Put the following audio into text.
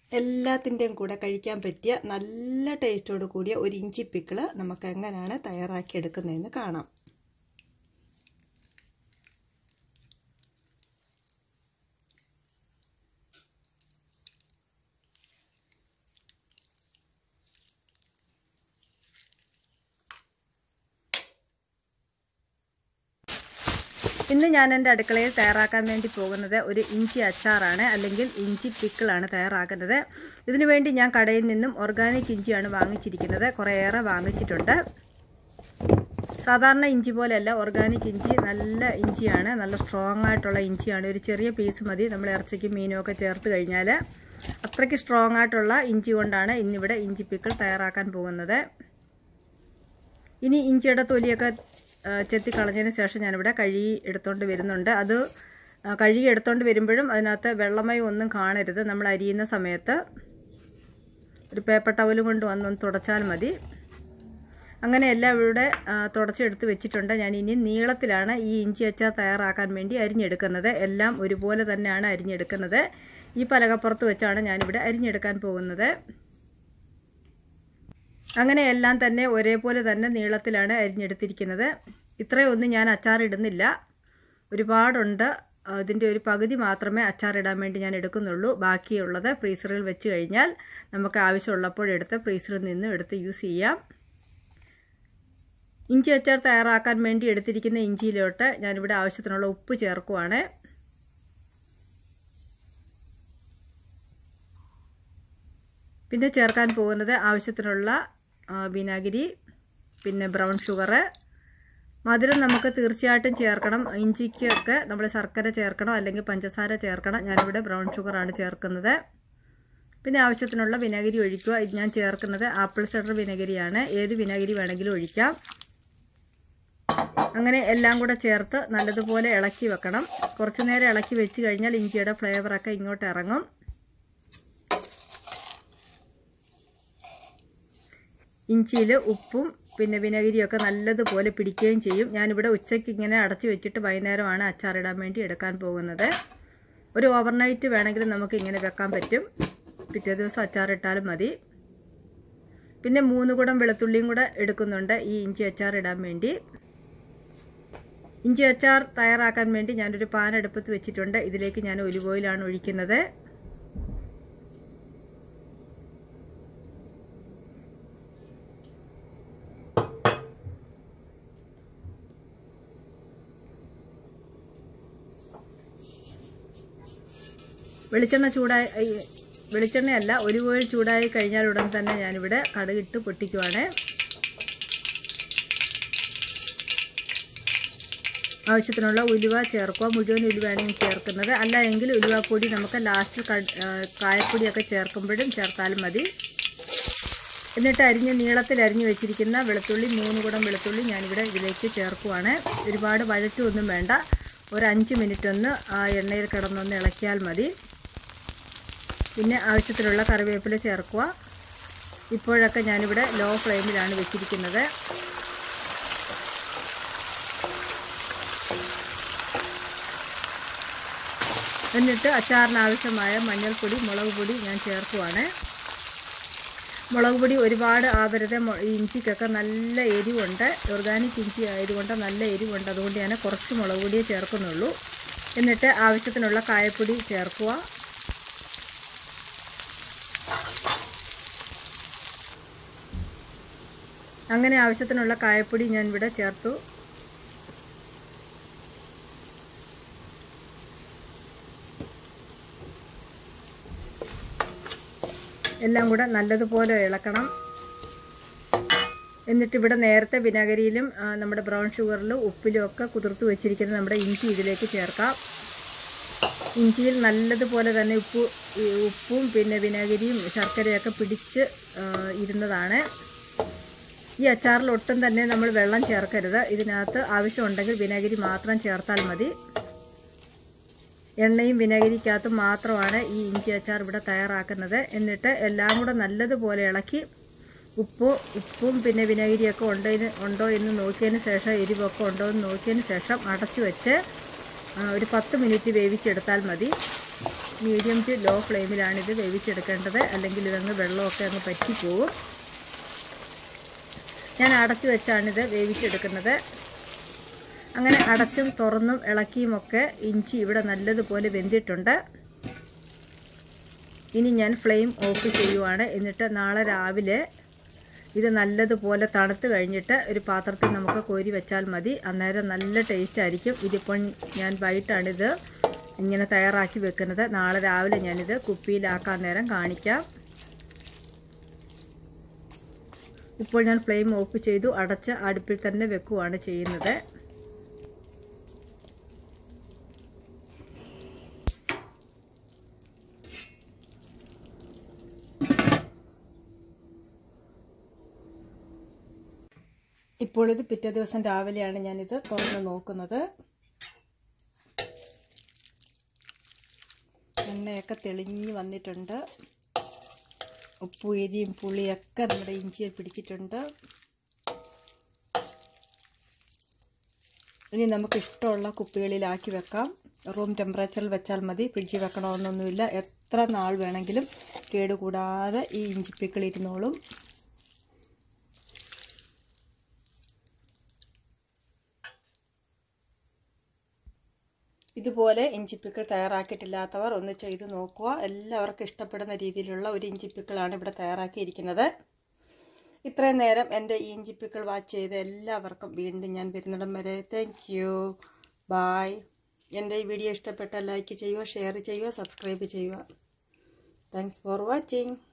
എല്ലാത്തിൻ്റെയും കൂടെ കഴിക്കാൻ പറ്റിയ നല്ല ടേസ്റ്റോട് കൂടിയ ഒരു ഇഞ്ചി പിക്കിള് നമുക്ക് എങ്ങനെയാണ് തയ്യാറാക്കി എടുക്കുന്നതെന്ന് കാണാം ഇന്ന് ഞാൻ എൻ്റെ അടുക്കളയിൽ തയ്യാറാക്കാൻ വേണ്ടി പോകുന്നത് ഒരു ഇഞ്ചി അച്ചാറാണ് അല്ലെങ്കിൽ ഇഞ്ചി പിക്കിളാണ് തയ്യാറാക്കുന്നത് ഇതിനു വേണ്ടി ഞാൻ കടയിൽ നിന്നും ഓർഗാനിക് ഇഞ്ചിയാണ് വാങ്ങിച്ചിരിക്കുന്നത് കുറേയേറെ വാങ്ങിച്ചിട്ടുണ്ട് സാധാരണ ഇഞ്ചി പോലെയല്ല ഓർഗാനിക് ഇഞ്ചി നല്ല ഇഞ്ചിയാണ് നല്ല സ്ട്രോങ് ആയിട്ടുള്ള ഇഞ്ചിയാണ് ഒരു ചെറിയ പീസ് മതി നമ്മൾ ഇറച്ചിക്കും മീനും ഒക്കെ ചേർത്ത് കഴിഞ്ഞാൽ അത്രയ്ക്ക് സ്ട്രോങ് ആയിട്ടുള്ള ഇഞ്ചി കൊണ്ടാണ് ഇന്നിവിടെ ഇഞ്ചി പിക്കിൾ തയ്യാറാക്കാൻ പോകുന്നത് ഇനി ഇഞ്ചിയുടെ തൊലിയൊക്കെ ചെത്തി കളഞ്ഞതിന് ശേഷം ഞാനിവിടെ കഴുകി എടുത്തുകൊണ്ട് വരുന്നുണ്ട് അത് കഴുകി എടുത്തുകൊണ്ട് വരുമ്പോഴും അതിനകത്ത് വെള്ളമയം ഒന്നും കാണരുത് നമ്മൾ അരിയുന്ന സമയത്ത് ഒരു പേപ്പർ ടവലും കൊണ്ട് വന്നൊന്ന് തുടച്ചാൽ മതി അങ്ങനെ എല്ലാം ഇവിടെ തുടച്ചെടുത്ത് വെച്ചിട്ടുണ്ട് ഞാൻ ഇനി നീളത്തിലാണ് ഈ ഇഞ്ചി അച്ചാർ തയ്യാറാക്കാൻ വേണ്ടി അരിഞ്ഞെടുക്കുന്നത് എല്ലാം ഒരുപോലെ തന്നെയാണ് അരിഞ്ഞെടുക്കുന്നത് ഈ പലകപ്പുറത്ത് വെച്ചാണ് ഞാനിവിടെ അരിഞ്ഞെടുക്കാൻ പോകുന്നത് അങ്ങനെ എല്ലാം തന്നെ ഒരേപോലെ തന്നെ നീളത്തിലാണ് അരിഞ്ഞെടുത്തിരിക്കുന്നത് ഇത്രയൊന്നും ഞാൻ അച്ചാറിടുന്നില്ല ഒരുപാടുണ്ട് ഇതിൻ്റെ ഒരു പകുതി മാത്രമേ അച്ചാറിടാൻ വേണ്ടി ഞാൻ എടുക്കുന്നുള്ളൂ ബാക്കിയുള്ളത് ഫ്രീസറിൽ വെച്ച് കഴിഞ്ഞാൽ നമുക്ക് ആവശ്യമുള്ളപ്പോഴെടുത്ത് ഫ്രീസറിൽ നിന്ന് എടുത്ത് യൂസ് ചെയ്യാം ഇഞ്ചി അച്ചാർ തയ്യാറാക്കാൻ വേണ്ടി എടുത്തിരിക്കുന്ന ഇഞ്ചിയിലോട്ട് ഞാനിവിടെ ആവശ്യത്തിനുള്ള ഉപ്പ് ചേർക്കുവാണ് പിന്നെ ചേർക്കാൻ പോകുന്നത് ആവശ്യത്തിനുള്ള വിനാഗിരി പിന്നെ ബ്രൗൺ ഷുഗർ മധുരം നമുക്ക് തീർച്ചയായിട്ടും ചേർക്കണം ഇഞ്ചിക്കൊക്കെ നമ്മൾ ശർക്കര ചേർക്കണം അല്ലെങ്കിൽ പഞ്ചസാര ചേർക്കണം ഞാനിവിടെ ബ്രൗൺ ഷുഗറാണ് ചേർക്കുന്നത് പിന്നെ ആവശ്യത്തിനുള്ള വിനാഗിരി ഒഴിക്കുക ഇത് ഞാൻ ചേർക്കുന്നത് ആപ്പിൾ സൈഡർ വിനാഗിരിയാണ് ഏത് വിനാഗിരി വേണമെങ്കിലും ഒഴിക്കാം അങ്ങനെ എല്ലാം കൂടെ ചേർത്ത് നല്ലതുപോലെ ഇളക്കി വെക്കണം കുറച്ചു നേരം ഇളക്കി വെച്ച് കഴിഞ്ഞാൽ ഇഞ്ചിയുടെ ഫ്ലേവറൊക്കെ ഇങ്ങോട്ട് ഇറങ്ങും ഇഞ്ചിയിൽ ഉപ്പും പിന്നെ വിനഗിരിയൊക്കെ നല്ലതുപോലെ പിടിക്കുകയും ചെയ്യും ഞാനിവിടെ ഉച്ചയ്ക്ക് ഇങ്ങനെ അടച്ചു വെച്ചിട്ട് വൈകുന്നേരമാണ് അച്ചാറിടാൻ വേണ്ടി എടുക്കാൻ പോകുന്നത് ഒരു ഓവർനൈറ്റ് വേണമെങ്കിൽ നമുക്ക് ഇങ്ങനെ വെക്കാൻ പറ്റും പിറ്റേ ദിവസം അച്ചാറിട്ടാലും മതി പിന്നെ മൂന്ന് കുടം വെളുത്തുള്ളിയും കൂടെ എടുക്കുന്നുണ്ട് ഈ ഇഞ്ചി അച്ചാർ ഇടാൻ വേണ്ടി ഇഞ്ചി അച്ചാർ തയ്യാറാക്കാൻ വേണ്ടി ഞാനൊരു പാൻ അടുപ്പത്ത് വെച്ചിട്ടുണ്ട് ഇതിലേക്ക് ഞാൻ ഒലിവ് ഓയിലാണ് ഒഴിക്കുന്നത് വെളിച്ചെണ്ണ ചൂടായി വെളിച്ചെണ്ണയല്ല ഒലിവ് ഓയിൽ ചൂടായി കഴിഞ്ഞാൽ ഉടൻ തന്നെ ഞാനിവിടെ കടുകിട്ട് പൊട്ടിക്കുവാണ് ആവശ്യത്തിനുള്ള ഉലുവ ചേർക്കുക മുഴുവൻ ഉലുവയാണ് ചേർക്കുന്നത് അല്ല എങ്കിൽ ഉലുവപ്പൊടി നമുക്ക് ലാസ്റ്റ് കായപ്പൊടിയൊക്കെ ചേർക്കുമ്പോഴും ചേർത്താലും മതി എന്നിട്ട് അരിഞ്ഞ് നീളത്തിൽ അരിഞ്ഞ് വെച്ചിരിക്കുന്ന വെളുത്തുള്ളി മൂന്ന് കുടം വെളുത്തുള്ളി ഞാനിവിടെ ഇതിലേക്ക് ചേർക്കുവാണ് ഒരുപാട് വഴറ്റൊന്നും വേണ്ട ഒരു അഞ്ച് മിനിറ്റ് ഒന്ന് ആ എണ്ണയിൽ കിടന്നൊന്ന് ഇളക്കിയാൽ മതി പിന്നെ ആവശ്യത്തിനുള്ള കറിവേപ്പില ചേർക്കുക ഇപ്പോഴൊക്കെ ഞാനിവിടെ ലോ ഫ്ലെയിമിലാണ് വെച്ചിരിക്കുന്നത് എന്നിട്ട് അച്ചാറിന് ആവശ്യമായ മഞ്ഞൾപ്പൊടി മുളക് പൊടി ഞാൻ ചേർക്കുവാണ് മുളക് പൊടി ഒരുപാട് ആവരുത് ഇഞ്ചിക്കൊക്കെ നല്ല എരിവുണ്ട് ഓർഗാനിക് ഇഞ്ചി ആയതുകൊണ്ട് നല്ല എരിവുണ്ട് അതുകൊണ്ട് ഞാൻ കുറച്ച് മുളക് പൊടിയേ ചേർക്കുന്നുള്ളൂ എന്നിട്ട് ആവശ്യത്തിനുള്ള കായപ്പൊടി ചേർക്കുക അങ്ങനെ ആവശ്യത്തിനുള്ള കായപ്പൊടി ഞാൻ ഇവിടെ ചേർത്തു എല്ലാം കൂടെ നല്ലതുപോലെ ഇളക്കണം എന്നിട്ട് ഇവിടെ നേരത്തെ വിനാഗിരിയിലും നമ്മുടെ ബ്രൗൺ ഷുഗറിലും ഉപ്പിലും ഒക്കെ കുതിർത്ത് വെച്ചിരിക്കുന്ന നമ്മുടെ ഇഞ്ചി ഇതിലേക്ക് ചേർക്കാം ഇഞ്ചിയിൽ നല്ലതുപോലെ തന്നെ ഉപ്പ് ഉപ്പും പിന്നെ വിനാഗിരിയും ശർക്കരയൊക്കെ പിടിച്ച് ഇരുന്നതാണ് ഈ അച്ചാറിൽ ഒട്ടും തന്നെ നമ്മൾ വെള്ളം ചേർക്കരുത് ഇതിനകത്ത് ആവശ്യമുണ്ടെങ്കിൽ വിനാഗിരി മാത്രം ചേർത്താൽ മതി എണ്ണയും വിനാഗിരിക്കകത്തും മാത്രമാണ് ഈ ഇഞ്ചി അച്ചാർ ഇവിടെ തയ്യാറാക്കുന്നത് എന്നിട്ട് എല്ലാം കൂടെ നല്ലതുപോലെ ഇളക്കി ഉപ്പ് ഉപ്പും പിന്നെ വിനാഗിരിയൊക്കെ ഉണ്ടോ ഉണ്ടോ എന്ന് നോക്കിയതിന് ശേഷം എരിവൊക്കെ ഉണ്ടോ എന്ന് നോക്കിയതിന് ശേഷം അടച്ചു വെച്ച് ഒരു പത്ത് മിനിറ്റ് വേവിച്ചെടുത്താൽ മതി മീഡിയം ടു ലോ ഫ്ലെയിമിലാണ് ഇത് വേവിച്ചെടുക്കേണ്ടത് അല്ലെങ്കിൽ ഇതങ്ങ് വെള്ളമൊക്കെ അങ്ങ് പറ്റിപ്പോവും ഞാൻ അടച്ചു വെച്ചാണിത് വേവിച്ചെടുക്കുന്നത് അങ്ങനെ അടച്ചും തുറന്നും ഇളക്കിയുമൊക്കെ ഇഞ്ചി ഇവിടെ നല്ലതുപോലെ വെന്തിട്ടുണ്ട് ഇനി ഞാൻ ഫ്ലെയിം ഓഫ് ചെയ്യുവാണ് എന്നിട്ട് നാളെ രാവിലെ ഇത് നല്ലതുപോലെ തണുത്ത് കഴിഞ്ഞിട്ട് ഒരു പാത്രത്തിൽ നമുക്ക് കോരി വെച്ചാൽ മതി അന്നേരം നല്ല ടേസ്റ്റ് ആയിരിക്കും ഇതിപ്പോൾ ഞാൻ വൈകിട്ടാണിത് ഇങ്ങനെ തയ്യാറാക്കി വെക്കുന്നത് നാളെ രാവിലെ ഞാനിത് കുപ്പിയിലാക്കാൻ നേരം കാണിക്കാം ഇപ്പോൾ ഞാൻ ഫ്ലെയിം ഓഫ് ചെയ്തു അടച്ച് അടുപ്പിൽ തന്നെ വെക്കുവാണ് ചെയ്യുന്നത് ഇപ്പോൾ ഇത് പിറ്റേ ദിവസം രാവിലെയാണ് ഞാനിത് തുറന്ന് നോക്കുന്നത് എണ്ണയൊക്കെ തെളിഞ്ഞ് വന്നിട്ടുണ്ട് ഉപ്പും എരിയും പുളിയൊക്കെ നമ്മുടെ ഇഞ്ചിയിൽ പിടിച്ചിട്ടുണ്ട് ഇനി നമുക്ക് ഇഷ്ടമുള്ള കുപ്പികളിലാക്കി വെക്കാം റൂം ടെമ്പറേച്ചറിൽ വെച്ചാൽ മതി ഫ്രിഡ്ജിൽ വെക്കണമെന്നൊന്നുമില്ല എത്ര നാൾ വേണമെങ്കിലും കേടുകൂടാതെ ഈ ഇഞ്ചിപ്പിക്കിൾ ഇരുന്നോളും ഇതുപോലെ ഇഞ്ചിപ്പിക്കിൾ തയ്യാറാക്കിയിട്ടില്ലാത്തവർ ഒന്ന് ചെയ്ത് നോക്കുക എല്ലാവർക്കും ഇഷ്ടപ്പെടുന്ന രീതിയിലുള്ള ഒരു ഇഞ്ചിപ്പിക്കിളാണ് ഇവിടെ തയ്യാറാക്കിയിരിക്കുന്നത് ഇത്രയും നേരം എൻ്റെ ഈ ഇഞ്ചിപ്പിക്കിൾ വാച്ച് ചെയ്ത എല്ലാവർക്കും വീണ്ടും ഞാൻ വരുന്നിടം വരെ താങ്ക് യു ബായ് എൻ്റെ ഈ വീഡിയോ ഇഷ്ടപ്പെട്ടാൽ ലൈക്ക് ചെയ്യുക ഷെയർ ചെയ്യുക സബ്സ്ക്രൈബ് ചെയ്യുക താങ്ക്സ് ഫോർ വാച്ചിങ്